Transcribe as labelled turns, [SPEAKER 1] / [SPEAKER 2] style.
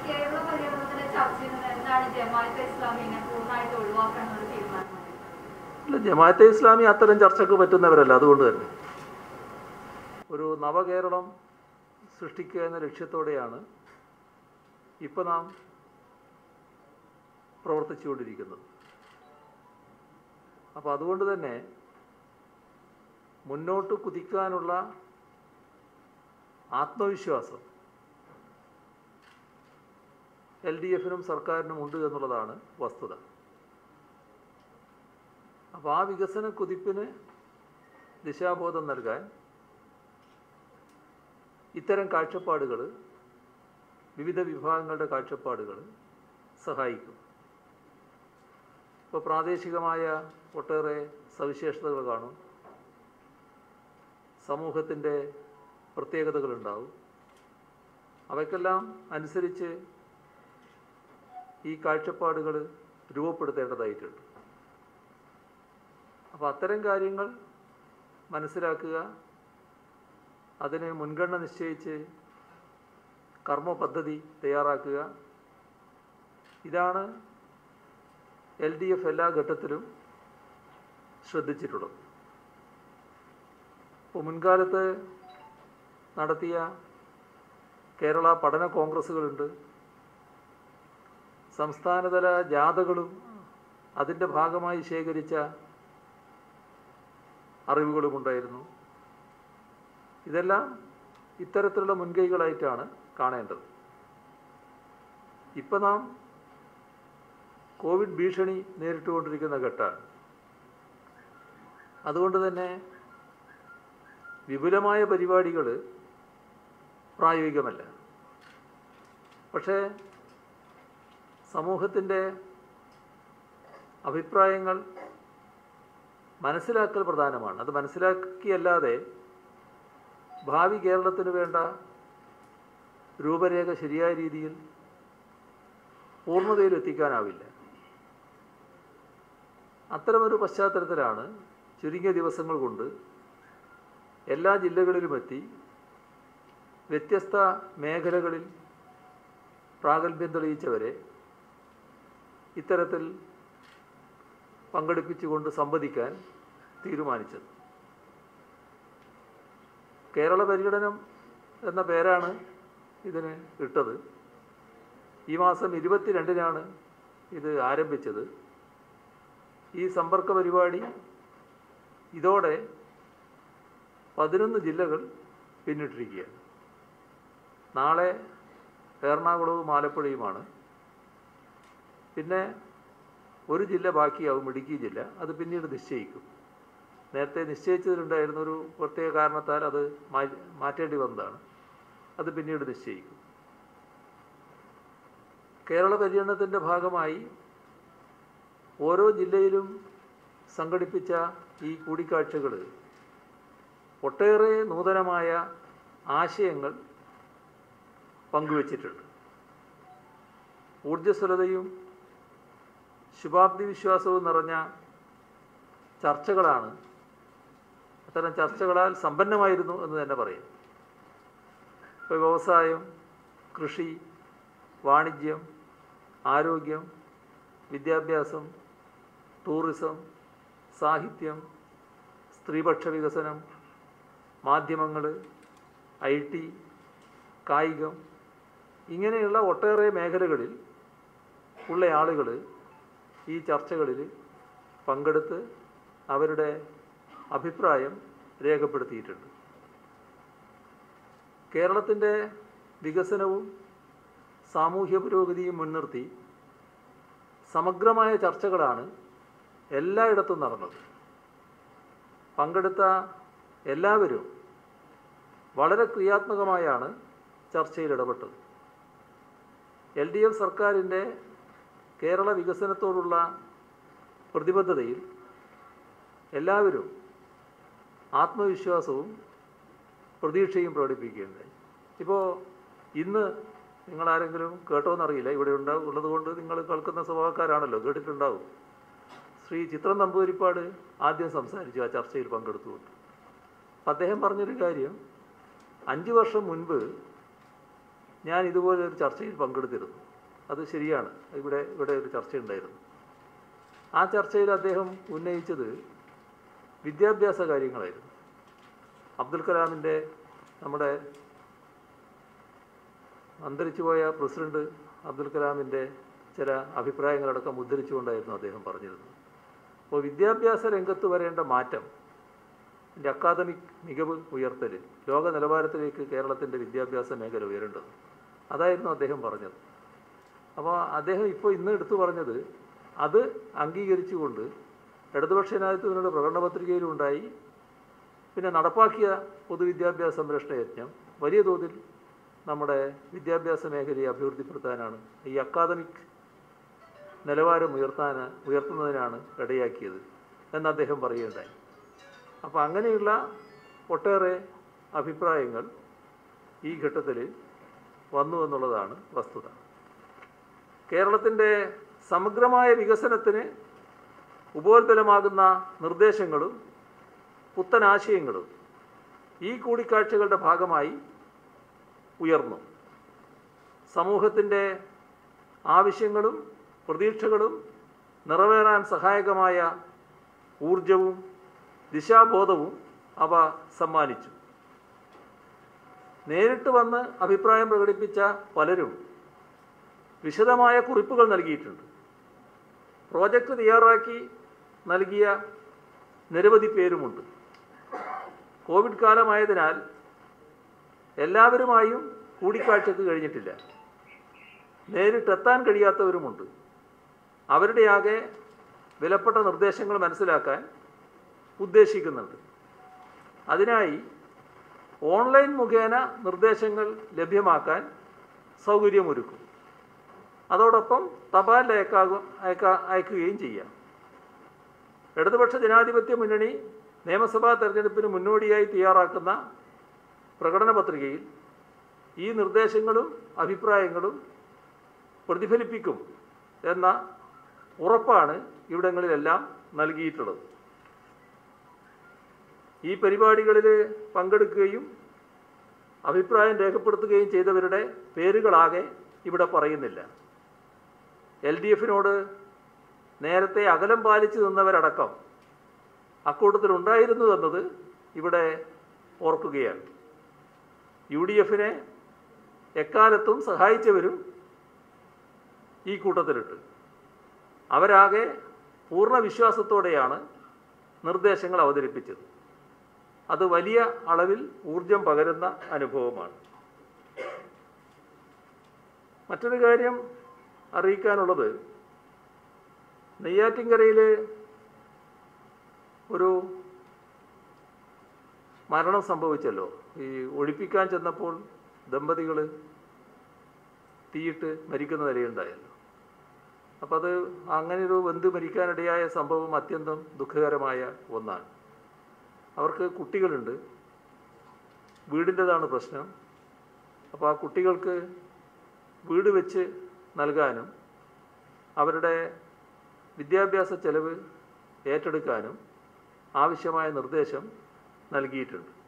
[SPEAKER 1] കേരള പര്യടനത്തിന്റെ ചർച്ചയിൽ നിന്ന് എന്താണ് ജമാഅത്തെ ഇസ്ലാമിനെ പൂർണ്ണമായിട്ട് ഒഴിവാക്കാനുള്ള തീരുമാനം
[SPEAKER 2] ഇല്ല ജമാഅത്തെ ഇസ്ലാമി അത്തരം ചർച്ചക്ക് പറ്റുന്നവരല്ല അതുകൊണ്ട് തന്നെ ഒരു നവകേരളം സൃഷ്ടിക്കുക എന്ന ലക്ഷ്യത്തോടെയാണ് ഇപ്പോൾ നാം പ്രവർത്തിച്ചുകൊണ്ടിരിക്കുന്നത് അപ്പോൾ അതുകൊണ്ട് തന്നെ മുന്നോട്ട് കുതിക്കാനുള്ള ആത്മവിശ്വാസം എൽ ഡി എഫിനും സർക്കാരിനും ഉണ്ട് എന്നുള്ളതാണ് വസ്തുത അപ്പോൾ ആ വികസന കുതിപ്പിന് ദിശാബോധം നൽകാൻ ഇത്തരം കാഴ്ചപ്പാടുകൾ വിവിധ വിഭാഗങ്ങളുടെ കാഴ്ചപ്പാടുകൾ സഹായിക്കും ഇപ്പോൾ പ്രാദേശികമായ ഒട്ടേറെ സവിശേഷതകൾ കാണും സമൂഹത്തിൻ്റെ പ്രത്യേകതകളുണ്ടാവും അവയ്ക്കെല്ലാം അനുസരിച്ച് ഈ കാഴ്ചപ്പാടുകൾ രൂപപ്പെടുത്തേണ്ടതായിട്ടുണ്ട് അപ്പോൾ അത്തരം കാര്യങ്ങൾ മനസ്സിലാക്കുക അതിന് മുൻഗണന നിശ്ചയിച്ച് കർമ്മ പദ്ധതി തയ്യാറാക്കുക ഇതാണ് എൽ ഡി എഫ് എല്ലാ ഘട്ടത്തിലും ശ്രദ്ധിച്ചിട്ടുള്ളത് ഇപ്പോൾ മുൻകാലത്ത് നടത്തിയ കേരള പഠന കോൺഗ്രസ്സുകളുണ്ട് സംസ്ഥാനതല ജാഥകളും അതിൻ്റെ ഭാഗമായി ശേഖരിച്ച അറിവുകളുമുണ്ടായിരുന്നു ഇതെല്ലാം ഇത്തരത്തിലുള്ള മുൻകൈകളായിട്ടാണ് കാണേണ്ടത് ഇപ്പം നാം കോവിഡ് ഭീഷണി നേരിട്ടുകൊണ്ടിരിക്കുന്ന ഘട്ടമാണ് അതുകൊണ്ട് തന്നെ വിപുലമായ പരിപാടികൾ പ്രായോഗികമല്ല പക്ഷേ സമൂഹത്തിൻ്റെ അഭിപ്രായങ്ങൾ മനസ്സിലാക്കൽ പ്രധാനമാണ് അത് മനസ്സിലാക്കിയല്ലാതെ ഭാവി കേരളത്തിന് വേണ്ട രൂപരേഖ ശരിയായ രീതിയിൽ പൂർണ്ണതയിൽ എത്തിക്കാനാവില്ല അത്തരമൊരു പശ്ചാത്തലത്തിലാണ് ചുരുങ്ങിയ ദിവസങ്ങൾ കൊണ്ട് എല്ലാ ജില്ലകളിലുമെത്തി വ്യത്യസ്ത മേഖലകളിൽ പ്രാഗൽഭ്യം തെളിയിച്ചവരെ ഇത്തരത്തിൽ പങ്കെടുപ്പിച്ചുകൊണ്ട് സംവദിക്കാൻ തീരുമാനിച്ചത് കേരള പര്യടനം എന്ന പേരാണ് ഇതിന് ഇട്ടത് ഈ മാസം ഇരുപത്തിരണ്ടിനാണ് ഇത് ആരംഭിച്ചത് ഈ സമ്പർക്ക പരിപാടി ഇതോടെ പതിനൊന്ന് ജില്ലകൾ പിന്നിട്ടിരിക്കുകയാണ് നാളെ എറണാകുളവും ആലപ്പുഴയുമാണ് പിന്നെ ഒരു ജില്ല ബാക്കിയാവും ഇടുക്കി ജില്ല അത് പിന്നീട് നിശ്ചയിക്കും നേരത്തെ നിശ്ചയിച്ചതിലുണ്ടായിരുന്ന ഒരു പ്രത്യേക കാരണത്താൽ അത് മാ- മാറ്റേണ്ടി വന്നതാണ് അത് പിന്നീട് നിശ്ചയിക്കും കേരള പര്യടനത്തിൻ്റെ ഭാഗമായി ഓരോ ജില്ലയിലും സംഘടിപ്പിച്ച ഈ കൂടിക്കാഴ്ചകൾ ഒട്ടേറെ നൂതനമായ ആശയങ്ങൾ പങ്കുവച്ചിട്ടുണ്ട് ഊർജ്ജസ്വലതയും ശുഭാപ്തി വിശ്വാസവും നിറഞ്ഞ ചർച്ചകളാണ് അത്തരം ചർച്ചകളാൽ സമ്പന്നമായിരുന്നു എന്ന് തന്നെ പറയാം ഇപ്പോൾ വ്യവസായം കൃഷി വാണിജ്യം ആരോഗ്യം വിദ്യാഭ്യാസം ടൂറിസം സാഹിത്യം സ്ത്രീപക്ഷ വികസനം മാധ്യമങ്ങൾ ഐ ടി കായികം ഇങ്ങനെയുള്ള ഒട്ടേറെ മേഖലകളിൽ ഉള്ള ആളുകൾ ഈ ചർച്ചകളിൽ പങ്കെടുത്ത് അവരുടെ അഭിപ്രായം രേഖപ്പെടുത്തിയിട്ടുണ്ട് കേരളത്തിൻ്റെ വികസനവും സാമൂഹ്യ പുരോഗതിയും മുൻനിർത്തി സമഗ്രമായ ചർച്ചകളാണ് എല്ലായിടത്തും നടന്നത് പങ്കെടുത്ത എല്ലാവരും വളരെ ക്രിയാത്മകമായാണ് ചർച്ചയിൽ ഇടപെട്ടത് എൽ ഡി എഫ് സർക്കാരിൻ്റെ കേരള വികസനത്തോടുള്ള പ്രതിബദ്ധതയിൽ എല്ലാവരും ആത്മവിശ്വാസവും പ്രതീക്ഷയും പ്രകടിപ്പിക്കുകയുണ്ടായി ഇപ്പോൾ ഇന്ന് നിങ്ങളാരെങ്കിലും കേട്ടോന്നറിയില്ല ഇവിടെ ഉണ്ടാവും ഉള്ളതുകൊണ്ട് നിങ്ങൾ കേൾക്കുന്ന സ്വഭാവക്കാരാണല്ലോ കേട്ടിട്ടുണ്ടാവും ശ്രീ ചിത്രം നമ്പൂതിരിപ്പാട് ആദ്യം സംസാരിച്ചു ആ ചർച്ചയിൽ പങ്കെടുത്തുകൊണ്ട് അപ്പം അദ്ദേഹം പറഞ്ഞൊരു കാര്യം അഞ്ച് വർഷം മുൻപ് ഞാൻ ഇതുപോലെ ഒരു ചർച്ചയിൽ പങ്കെടുത്തിരുന്നു അത് ശരിയാണ് ഇവിടെ ഇവിടെ ഒരു ചർച്ചയുണ്ടായിരുന്നു ആ ചർച്ചയിൽ അദ്ദേഹം ഉന്നയിച്ചത് വിദ്യാഭ്യാസ കാര്യങ്ങളായിരുന്നു അബ്ദുൽ കലാമിൻ്റെ നമ്മുടെ അന്തരിച്ചുപോയ പ്രസിഡന്റ് അബ്ദുൽ കലാമിൻ്റെ ചില അഭിപ്രായങ്ങളടക്കം ഉദ്ധരിച്ചുകൊണ്ടായിരുന്നു അദ്ദേഹം പറഞ്ഞിരുന്നത് അപ്പോൾ വിദ്യാഭ്യാസ രംഗത്ത് വരേണ്ട മാറ്റം ഇതിൻ്റെ അക്കാദമിക് മികവ് ഉയർത്തൽ ലോക നിലവാരത്തിലേക്ക് കേരളത്തിൻ്റെ വിദ്യാഭ്യാസ മേഖല ഉയരേണ്ടത് അതായിരുന്നു അദ്ദേഹം പറഞ്ഞത് അപ്പോൾ അദ്ദേഹം ഇപ്പോൾ ഇന്ന് എടുത്തു പറഞ്ഞത് അത് അംഗീകരിച്ചുകൊണ്ട് ഇടതുപക്ഷ ജനാധിപത്യത്തിനുള്ള പ്രകടന പത്രികയിലുണ്ടായി പിന്നെ നടപ്പാക്കിയ പൊതുവിദ്യാഭ്യാസ സംരക്ഷണ യജ്ഞം വലിയ തോതിൽ നമ്മുടെ വിദ്യാഭ്യാസ മേഖലയെ അഭിവൃദ്ധിപ്പെടുത്താനാണ് ഈ അക്കാദമിക് നിലവാരം ഉയർത്താൻ ഉയർത്തുന്നതിനാണ് ഇടയാക്കിയത് എന്ന് അദ്ദേഹം പറയുകയുണ്ടായി അപ്പോൾ അങ്ങനെയുള്ള ഒട്ടേറെ അഭിപ്രായങ്ങൾ ഈ ഘട്ടത്തിൽ വന്നു എന്നുള്ളതാണ് വസ്തുത കേരളത്തിൻ്റെ സമഗ്രമായ വികസനത്തിന് ഉപോത്ബലമാകുന്ന നിർദ്ദേശങ്ങളും പുത്തൻ ആശയങ്ങളും ഈ കൂടിക്കാഴ്ചകളുടെ ഭാഗമായി ഉയർന്നു സമൂഹത്തിൻ്റെ ആവശ്യങ്ങളും പ്രതീക്ഷകളും നിറവേറാൻ സഹായകമായ ഊർജവും ദിശാബോധവും അവ സമ്മാനിച്ചു നേരിട്ട് വന്ന് അഭിപ്രായം പ്രകടിപ്പിച്ച പലരും വിശദമായ കുറിപ്പുകൾ നൽകിയിട്ടുണ്ട് പ്രോജക്റ്റ് തയ്യാറാക്കി നൽകിയ നിരവധി പേരുമുണ്ട് കോവിഡ് കാലമായതിനാൽ എല്ലാവരുമായും കൂടിക്കാഴ്ചക്ക് കഴിഞ്ഞിട്ടില്ല നേരിട്ടെത്താൻ കഴിയാത്തവരുമുണ്ട് അവരുടെയാകെ വിലപ്പെട്ട നിർദ്ദേശങ്ങൾ മനസ്സിലാക്കാൻ ഉദ്ദേശിക്കുന്നുണ്ട് അതിനായി ഓൺലൈൻ മുഖേന നിർദ്ദേശങ്ങൾ ലഭ്യമാക്കാൻ സൗകര്യമൊരുക്കും അതോടൊപ്പം തപാൽ അയക്കാകും അയക്കാ അയക്കുകയും ചെയ്യാം ഇടതുപക്ഷ ജനാധിപത്യ മുന്നണി നിയമസഭാ തെരഞ്ഞെടുപ്പിന് മുന്നോടിയായി തയ്യാറാക്കുന്ന പ്രകടന പത്രികയിൽ ഈ നിർദ്ദേശങ്ങളും അഭിപ്രായങ്ങളും പ്രതിഫലിപ്പിക്കും എന്ന ഉറപ്പാണ് ഇവിടങ്ങളിലെല്ലാം നൽകിയിട്ടുള്ളത് ഈ പരിപാടികളിൽ പങ്കെടുക്കുകയും അഭിപ്രായം രേഖപ്പെടുത്തുകയും ചെയ്തവരുടെ പേരുകളാകെ ഇവിടെ പറയുന്നില്ല എൽ ഡി എഫിനോട് നേരത്തെ അകലം പാലിച്ചു നിന്നവരടക്കം അക്കൂട്ടത്തിലുണ്ടായിരുന്നു എന്നത് ഇവിടെ ഓർക്കുകയാണ് യു ഡി എഫിനെ എക്കാലത്തും സഹായിച്ചവരും ഈ കൂട്ടത്തിലുണ്ട് അവരാകെ പൂർണ്ണ വിശ്വാസത്തോടെയാണ് നിർദ്ദേശങ്ങൾ അവതരിപ്പിച്ചത് അത് വലിയ അളവിൽ ഊർജം പകരുന്ന അനുഭവമാണ് മറ്റൊരു കാര്യം അറിയിക്കാനുള്ളത് നെയ്യാറ്റിൻകരയിൽ ഒരു മരണം സംഭവിച്ചല്ലോ ഈ ഒഴിപ്പിക്കാൻ ചെന്നപ്പോൾ ദമ്പതികൾ തീയിട്ട് മരിക്കുന്ന നിലയുണ്ടായല്ലോ അപ്പം അത് അങ്ങനെ ഒരു ബന്ധു മരിക്കാനിടയായ സംഭവം അത്യന്തം ദുഃഖകരമായ ഒന്നാണ് അവർക്ക് കുട്ടികളുണ്ട് വീടിൻ്റെതാണ് പ്രശ്നം അപ്പോൾ ആ കുട്ടികൾക്ക് വീട് വെച്ച് നൽകാനും അവരുടെ വിദ്യാഭ്യാസ ചെലവ് ഏറ്റെടുക്കാനും ആവശ്യമായ നിർദ്ദേശം നൽകിയിട്ടുണ്ട്